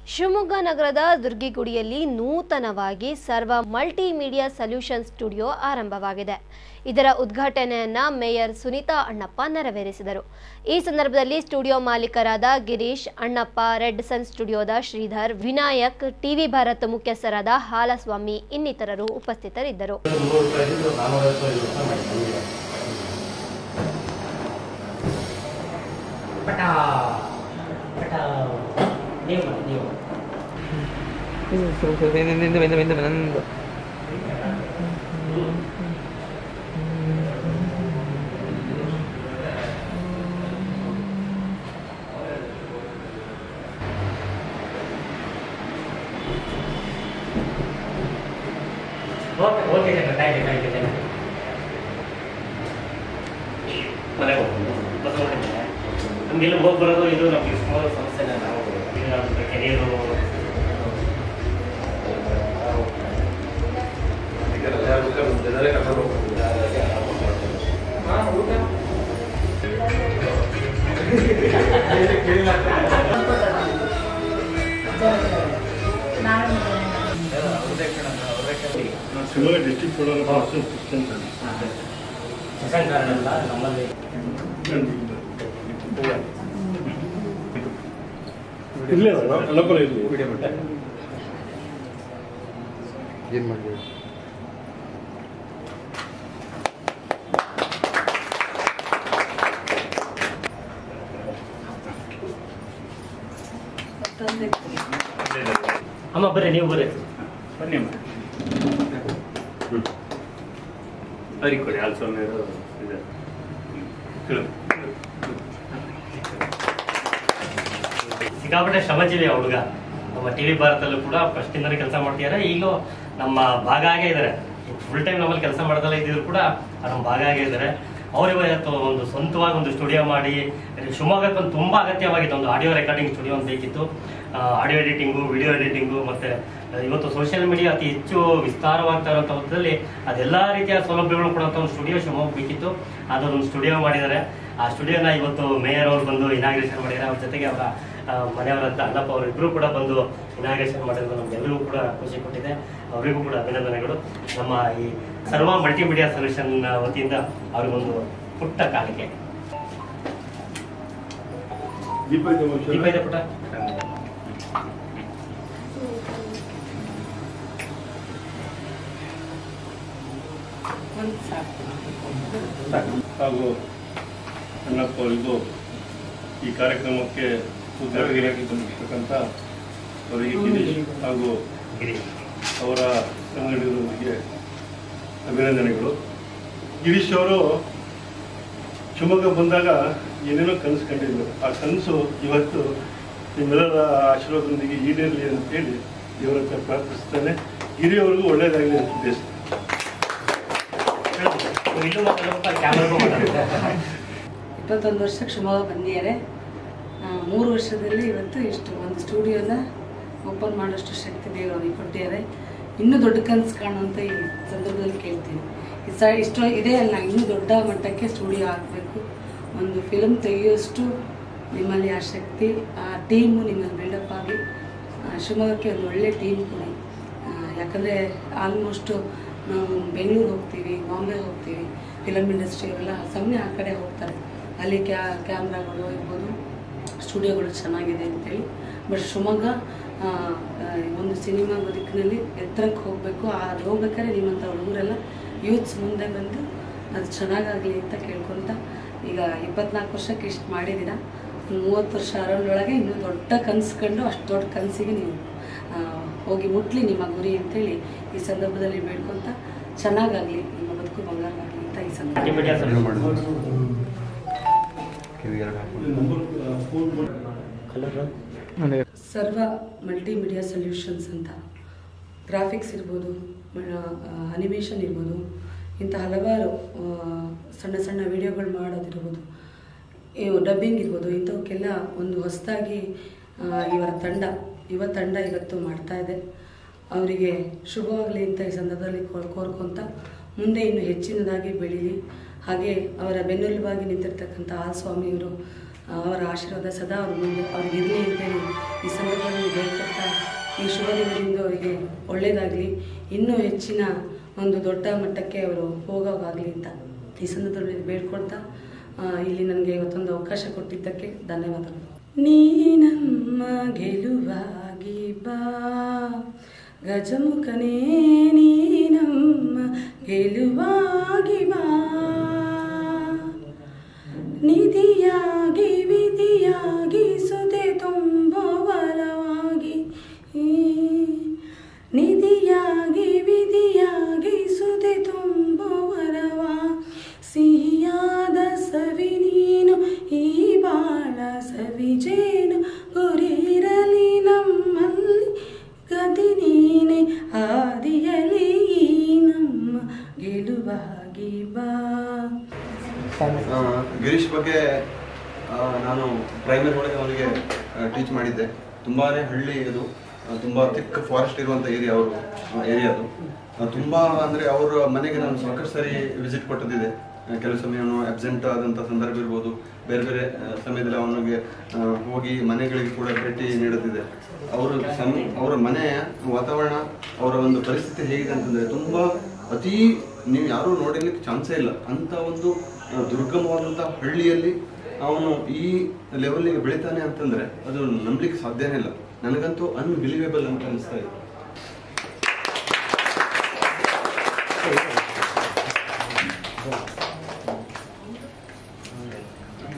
ಶಿವಮೊಗ್ಗ ನಗರದ ದುರ್ಗಿಗುಡಿಯಲ್ಲಿ ನೂತನವಾಗಿ ಸರ್ವ ಮಲ್ಟಿಮೀಡಿಯಾ ಸೊಲ್ಯೂಷನ್ ಸ್ಟುಡಿಯೋ ಆರಂಭವಾಗಿದೆ ಇದರ ಉದ್ಘಾಟನೆಯನ್ನ ಮೇಯರ್ ಸುನೀತಾ ಅಣ್ಣಪ್ಪ ನೆರವೇರಿಸಿದರು ಈ ಸಂದರ್ಭದಲ್ಲಿ ಸ್ಟುಡಿಯೋ ಮಾಲೀಕರಾದ ಗಿರೀಶ್ ಅಣ್ಣಪ್ಪ ರೆಡ್ ಸನ್ ಸ್ಟುಡಿಯೋದ ಶ್ರೀಧರ್ ವಿನಾಯಕ್ ಟಿವಿ ಭಾರತ್ ಮುಖ್ಯಸ್ಥರಾದ ಹಾಲಸ್ವಾಮಿ ಇನ್ನಿತರರು ಉಪಸ್ಥಿತರಿದ್ದರು ಮುನ್ನೂರು ರೂಪಾಯಿ ಇದ್ದು ನಾನ್ನೂರೈವತ್ತು ಐದು ರೂಪಾಯಿ ಮಾಡಿ ನಮಗೆ ಪಟ ಪಟ ನೀವು ಮಾಡಿ ನೀವು ಓಕೆ ಓಕೆ ಜನ ಥ್ಯಾಂಕ್ ಯು ಥ್ಯಾಂಕ್ ಯು ಜನ ಮನೆಗೆ ಹೋಗ್ಬೋದು ಬಸ್ ಹೊರಟಿದ್ದೇನೆ ನಮಗೆಲ್ಲ ಹೋಗಿ ಬರೋದು ಇದು ನಮಗೆ ಸುಮಾರು ಸಮಸ್ಯೆನ ನಾವು ಈಗ ನಮ್ದು ಕೆರಿಯರು ಜನರೇ ಕರ್ಕೊಂಡು ಹೋಗ್ತಾರೆ ಶಿವಮೊಗ್ಗ ಡಿಸ್ಟ್ರಿಕ್ಟ್ ಫೋಟೋಗ್ರಾಫರ್ ಅಸಿಸ್ಟೆಂಟ್ ಶಶಾಂಕಾರನೆಲ್ಲ ನಮ್ಮಲ್ಲಿ ಇರಲಿ ಲೋಕಲ್ ಇರಲಿ ಏನು ಮಾಡಬೇಕು ಅಮ್ಮ ಬರ್ರಿ ನೀವು ಬರ್ರಿ ಬನ್ನಿ ಅಮ್ಮ ಅವ್ರಿಗೆ ಕೊಡಿ ಆಲ್ಸೋನೆ ಇದೆ ಹೇಳು. ಸಿಕ್ಕಾಪಟ್ಟೆ ಶ್ರಮಜೀವಿ ಆ ಹುಡುಗ ನಮ್ಮ ಟಿ ವಿ ಭಾರತಲ್ಲೂ ಕೂಡ ಫಸ್ಟ್ ಇಂದನೇ ಕೆಲಸ ಮಾಡ್ತಿದ್ದಾರೆ ಈಗಲೂ ನಮ್ಮ ಭಾಗ ಆಗೇ ಇದ್ದಾರೆ ಫುಲ್ ಟೈಮ್ ನಮ್ಮಲ್ಲಿ ಕೆಲಸ ಮಾಡ್ದಲ್ಲ ಇದ್ದಿದ್ರು ಕೂಡ ನಮ್ಮ ಭಾಗ ಆಗೇ ಇದ್ದಾರೆ ಅವ್ರು ಇವತ್ತು ಒಂದು ಸ್ವಂತವಾಗಿ ಒಂದು ಸ್ಟುಡಿಯೋ ಮಾಡಿ ಶಿವಮೊಗ್ಗಕ್ಕೆ ಒಂದು ತುಂಬಾ ಅಗತ್ಯವಾಗಿತ್ತು ಒಂದು ಆಡಿಯೋ ರೆಕಾರ್ಡಿಂಗ್ ಸ್ಟುಡಿಯೋ ಅಂತ ಬೇಕಿತ್ತು ಆಡಿಯೋ ಎಡಿಟಿಂಗು ವಿಡಿಯೋ ಎಡಿಟಿಂಗು ಮತ್ತೆ ಆ, ಇವತ್ತು ಸೋಷಿಯಲ್ ಮೀಡಿಯಾ ಅತಿ ಹೆಚ್ಚು ವಿಸ್ತಾರವಾಗ್ತಾ ಇರುವಂಥ ಹೊತ್ತಲ್ಲಿ ಅದೆಲ್ಲ ರೀತಿಯ ಸೌಲಭ್ಯಗಳು ಕೊಡುವಂಥ ಒಂದು ಸ್ಟುಡಿಯೋ ಶಿವಮೊಗ್ಗ ಬೇಕಿತ್ತು ಅದೊಂದು ಸ್ಟುಡಿಯೋ ಮಾಡಿದ್ದಾರೆ ಆ ಸ್ಟುಡಿಯೋನ ಇವತ್ತು ಮೇಯರ್ ಅವರು ಬಂದು ಇನಾಗ್ರೇಷನ್ ಮಾಡಿದ್ದಾರೆ ಅವ್ರ ಜೊತೆಗೆ ಅವರ ಆ, ಮನೆಯವರಂತ ಅಣ್ಣಪ್ಪ ಅವರಿಬ್ಬರು ಕೂಡ ಬಂದು ಇನಾಗ್ರೇಷನ್ ಮಾಡಿರೋದು ನಮ್ಗೆಲ್ಲರಿಗೂ ಕೂಡ ಖುಷಿ ಕೊಟ್ಟಿದೆ ಅವರಿಗೂ ಕೂಡ ಅಭಿನಂದನೆಗಳು ನಮ್ಮ ಈ ಸರ್ವ ಮಲ್ಟಿಮೀಡಿಯಾ ಸೊಲ್ಯೂಷನ್ ವತಿಯಿಂದ ಅವ್ರಿಗೊಂದು ಪುಟ್ಟ ಕಾಣಿಕೆ ದೀಪ ಇದೆ ಒಂದು ದೀಪ ಇದೆ ಪುಟ್ಟ ಹಾಗೂ ಅಣ್ಣಪ್ಪ ಅವರಿಗೂ ಈ ಕಾರ್ಯಕ್ರಮಕ್ಕೆ ಉದ್ಯೋಗಿಯಾಗಿ ಬಂದಿರ್ತಕ್ಕಂಥ ಅವರಿಗೆ ಗಿರೀಶ್ ಹಾಗೂ ಗಿರಿ ಅವರ ಸಂಘಟನೆಗಳಿಗೆ ಅಭಿನಂದನೆಗಳು ಗಿರೀಶ್ ಅವರು ಶಿವಮೊಗ್ಗ ಬಂದಾಗ ಏನೇನೋ ಕನಸು ಕಂಡಿದ್ರು ಆ ಕನಸು ಇವತ್ತು ನಿಮ್ಮೆಲ್ಲರ ಆಶೀರ್ವಾದದೊಂದಿಗೆ ಈಡೇರಲಿ ಅಂತೇಳಿ ದೇವರ ಹತ್ರ ಪ್ರಾರ್ಥಿಸ್ತಾನೆ ಗಿರಿಯವರಿಗೂ ಒಳ್ಳೇದಾಗಲಿ ಅಂತ ಬಯಸ್ತಾನೆ ನೀವು ಇಲ್ಲೂ ಮಾತಾಡ್ಬೇಕು ಕ್ಯಾಮ್ರಾಗೂ ಮಾತಾಡ್ಬೇಕು ಇಪ್ಪತ್ತೊಂದು ವರ್ಷಕ್ಕೆ ಶಿವಮೊಗ್ಗ ಬಂದಿದ್ದಾರೆ ಆ, ಮೂರು ವರ್ಷದಲ್ಲಿ ಇವತ್ತು ಇಷ್ಟು ಒಂದು ಸ್ಟುಡಿಯೋನ ಓಪನ್ ಮಾಡೋಷ್ಟು ಶಕ್ತಿ ದೇವರು ಅವನಿಗೆ ಕೊಟ್ಟಿದ್ದಾರೆ ಇನ್ನೂ ದೊಡ್ಡ ಕನಸು ಕಾಣುವಂತ ಈ ಸಂದರ್ಭದಲ್ಲಿ ಕೇಳ್ತೀನಿ ಈ ಸ ಇಷ್ಟು ಇದೇ ಅಲ್ಲ ಇನ್ನೂ ದೊಡ್ಡ ಮಟ್ಟಕ್ಕೆ ಸ್ಟುಡಿಯೋ ಆಗಬೇಕು ಒಂದು ಫಿಲ್ಮ್ ತೆಗೆಯೋಷ್ಟು ನಿಮ್ಮಲ್ಲಿ ಆ ಶಕ್ತಿ ಆ ಟೀಮು ನಿಮ್ಮಲ್ಲಿ ಬಿಲ್ಡಪ್ ಆಗಿ ಆ, ಶಿವಮೊಗ್ಗಕ್ಕೆ ಒಂದು ಒಳ್ಳೆ ಟೀಮ್ ಕೊಡಿ ಆ, ಯಾಕಂದರೆ ಆಲ್ಮೋಸ್ಟು ನಾವು ಬೆಂಗಳೂರು ಹೋಗ್ತೀವಿ ಬಾಂಬೆ ಹೋಗ್ತೀವಿ ಫಿಲಮ್ ಇಂಡಸ್ಟ್ರಿ ಅವರೆಲ್ಲ ಸುಮ್ಮನೆ ಆ ಕಡೆ ಹೋಗ್ತಾರೆ ಅಲ್ಲಿ ಕ್ಯಾ ಕ್ಯಾಮ್ರಾಗಳು ಇರ್ಬೋದು ಸ್ಟುಡಿಯೋಗಳು ಚೆನ್ನಾಗಿದೆ ಅಂತೇಳಿ ಬಟ್ ಶಿವಮೊಗ್ಗ ಆ, ಆ, ಒಂದು ಸಿನಿಮಾ ಬದುಕಿನಲ್ಲಿ ಎತ್ತರಕ್ಕೆ ಹೋಗಬೇಕು ಅದು ಹೋಗ್ಬೇಕಾದ್ರೆ ನಿಮ್ಮಂಥ ಹುಡುಗರೆಲ್ಲ ಯೂತ್ಸ್ ಮುಂದೆ ಬಂದು ಅದು ಚೆನ್ನಾಗಾಗಲಿ ಅಂತ ಕೇಳ್ಕೊತ ಈಗ ಇಪ್ಪತ್ನಾಲ್ಕು ವರ್ಷಕ್ಕೆ ಇಷ್ಟು ಮಾಡಿದ್ದೀರಾ ಒಂದು ಮೂವತ್ತು ವರ್ಷ ಅರೌಂಡೊಳಗೆ ಇನ್ನೂ ದೊಡ್ಡ ಕನಸು ಕಂಡು ಅಷ್ಟು ದೊಡ್ಡ ಕನಸಿಗೆ ನೀವು ಆ, ಹೋಗಿ ಮುಟ್ಲಿ ನಿಮ್ಮ ಗುರಿ ಅಂತೇಳಿ ಈ ಸಂದರ್ಭದಲ್ಲಿ ಬೇಡ್ಕೊತ ಚೆನ್ನಾಗಾಗಲಿ ನಿಮ್ಮ ಬದುಕು ಬಂಗಾರವಾಗಲಿ ಅಂತ ಈ ಸಂದರ್ಭ ಮಲ್ಟಿಮೀಡಿಯಾ ಸೊಲ್ಯೂಷನ್ ಕಿವಿಗೆರಡು ಹಾಕೊಂಡು ಸರ್ವ ಮಲ್ಟಿಮೀಡಿಯಾ ಸೊಲ್ಯೂಷನ್ಸ್ ಅಂತ ಗ್ರಾಫಿಕ್ಸ್ ಇರ್ಬೋದು ಅನಿಮೇಷನ್ ಇರ್ಬೋದು ಇಂಥ ಹಲವಾರು ಆ, ಸಣ್ಣ ಸಣ್ಣ ವಿಡಿಯೋಗಳು ಮಾಡೋದಿರ್ಬೋದು ಇವು ಡಬ್ಬಿಂಗ್ ಇರ್ಬೋದು ಇಂಥವಕ್ಕೆಲ್ಲ ಒಂದು ಹೊಸದಾಗಿ ಇವರ ತಂಡ ಯುವ ತಂಡ ಇವತ್ತು ಮಾಡ್ತಾ ಇದೆ ಅವರಿಗೆ ಶುಭವಾಗಲಿ ಅಂತ ಈ ಸಂದರ್ಭದಲ್ಲಿ ಕೋರ್ ಕೋರ್ಕೊಂತ ಮುಂದೆ ಇನ್ನು ಹೆಚ್ಚಿನದಾಗಿ ಬೆಳೀಲಿ ಹಾಗೆ ಅವರ ಬೆನ್ನೆಲುಬಾಗಿ ನಿಂತಿರ್ತಕ್ಕಂಥ ಆ ಸ್ವಾಮಿಯವರು ಅವರ ಆಶೀರ್ವಾದ ಸದಾ ಅವ್ರ ಮುಂದೆ ಅವ್ರಿಗೆ ಇರಲಿ ಅಂತೇಳಿ ಈ ಸಂದರ್ಭದಲ್ಲಿ ಬೇಡ್ಕೊಳ್ತಾ ಈ ಶುಭ ದಿನದಿಂದ ಅವರಿಗೆ ಒಳ್ಳೆಯದಾಗಲಿ ಇನ್ನೂ ಹೆಚ್ಚಿನ ಒಂದು ದೊಡ್ಡ ಮಟ್ಟಕ್ಕೆ ಅವರು ಹೋಗೋವಾಗಲಿ ಅಂತ ಈ ಸಂದರ್ಭದಲ್ಲಿ ಬೇಡ್ಕೊಳ್ತಾ ಆ, ಇಲ್ಲಿ ನನಗೆ ಇವತ್ತೊಂದು ಅವಕಾಶ ಕೊಟ್ಟಿದ್ದಕ್ಕೆ ಧನ್ಯವಾದಗಳು ನೀ ನಮ್ಮ ಗೆಲುವಾಗಿ ಬಾ ಗಜಮುಖನೇ ನೀ ನಮ್ಮ ಗೆಲುವಾಗಿ ಬಾ ನಿಧಿಯಾಗಿ ವಿಧಿಯಾಗಿ ಸುದೆ ತುಂಬುವರವಾಗಿ ನಿಧಿಯಾಗಿ ವಿಧಿಯಾಗಿ ಸುದೆ ತುಂಬುವರವ ಸಿಹಿಯಾದ ಸವಿ ನೀನು ಈ ಬಾಳ ಸವಿಜೇನು ಗುರಿರಲಿ ನಮ್ಮಲ್ಲಿ ಗದಿ ನೀನೆ ಆದಿಯಲಿ ಈ ನಮ್ಮ ಗೆಲುವಾಗಿ ಬಾ ಆ, ಗಿರೀಶ್ ಬಗ್ಗೆ ಆ, ನಾನು ಪ್ರೈಮರಿ ಒಳಗೆ ಅವನಿಗೆ ಟೀಚ್ ಮಾಡಿದ್ದೆ ತುಂಬಾನೇ ಹಳ್ಳಿ ಇದು ಆ, ತುಂಬಾ ತಿಕ್ ಫಾರೆಸ್ಟ್ ಇರುವಂತ ಏರಿಯಾ ಅವರು ಏರಿಯಾ ಅದು ಆ, ತುಂಬಾ ಅಂದ್ರೆ ಅವರ ಮನೆಗೆ ನಾನು ಸಾಕಷ್ಟು ಸರಿ ವಿಸಿಟ್ ಕೊಟ್ಟದಿದೆ ಆ, ಕೆಲವು ಸಮಯ ಅವನು ಅಬ್ಸೆಂಟ್ ಆದಂತ ಸಂದರ್ಭ ಇರ್ಬೋದು ಬೇರೆ ಬೇರೆ ಆ, ಸಮಯದಲ್ಲಿ ಅವನಿಗೆ ಆ, ಹೋಗಿ ಮನೆಗಳಿಗೆ ಕೂಡ ಭೇಟಿ ನೀಡುತ್ತಿದೆ ಅವರು ಸಂ ಅವರ ಮನೆಯ ವಾತಾವರಣ ಅವರ ಒಂದು ಪರಿಸ್ಥಿತಿ ಹೇಗಿದೆ ಅಂತಂದ್ರೆ ತುಂಬಾ ಅತಿ ನೀವು ಯಾರೂ ನೋಡಲಿಕ್ಕೆ ಚಾನ್ಸೇ ಇಲ್ಲ ಅಂತ ಒಂದು ಆ, ದುರ್ಗಮವಾದಂಥ ಹಳ್ಳಿಯಲ್ಲಿ ಅವನು ಈ ಲೆವೆಲ್ಗೆ ಬೆಳಿತಾನೆ ಅಂತಂದ್ರೆ ಅದು ನಂಬಲಿಕ್ಕೆ ಸಾಧ್ಯನೇ ಇಲ್ಲ ನನಗಂತೂ ಅನ್ಬಿಲೀವೇಬಲ್ ಅಂತ ಅನಿಸ್ತಾ ಇದೆ